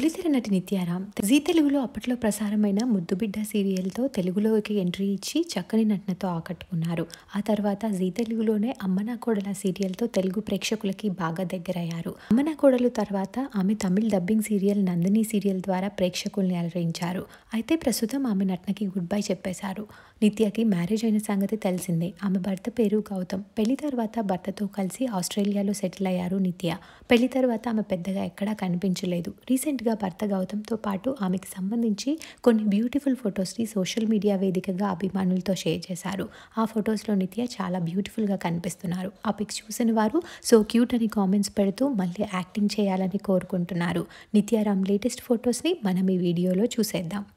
బుల్లితెర నటి నిత్యారాం జీ తెలుగులో అప్పట్లో ప్రసారమైన ముద్దుబిడ్డ సీరియల్తో తెలుగులోకి ఎంట్రీ ఇచ్చి చక్కని నటనతో ఆకట్టుకున్నారు ఆ తర్వాత జీ తెలుగులోనే అమ్మనా కోడల సీరియల్తో తెలుగు ప్రేక్షకులకి బాగా దగ్గరయ్యారు అమ్మనా కోడలు తర్వాత ఆమె Tamil dubbing serial Nandini serial ద్వారా ప్రేక్షకుల్ని అలరించారు అయితే ప్రస్తుతం ఆమె నటనకి గుడ్ బై చెప్పేశారు నిత్యకి మ్యారేజ్ అయిన సంగతి తెలిసిందే ఆమె భర్త పేరు గౌతమ్ పెళ్లి తర్వాత భర్తతో కలిసి ఆస్ట్రేలియాలో సెటిల్ అయ్యారు నిత్య పెళ్లి తర్వాత ఆమె పెద్దగా ఎక్కడా కనిపించలేదు రీసెంట్గా భర్త గౌతమ్తో పాటు ఆమెకి సంబంధించి కొన్ని బ్యూటిఫుల్ ఫొటోస్ని సోషల్ మీడియా వేదికగా అభిమానులతో షేర్ చేశారు ఆ ఫొటోస్లో నిత్య చాలా బ్యూటిఫుల్గా కనిపిస్తున్నారు ఆ పిక్స్ చూసిన వారు సో క్యూట్ అని కామెంట్స్ పెడుతూ మళ్ళీ యాక్టింగ్ చేయాలని కోరుకుంటున్నారు నిత్యారామ్ లేటెస్ట్ ఫొటోస్ని మనం ఈ వీడియోలో చూసేద్దాం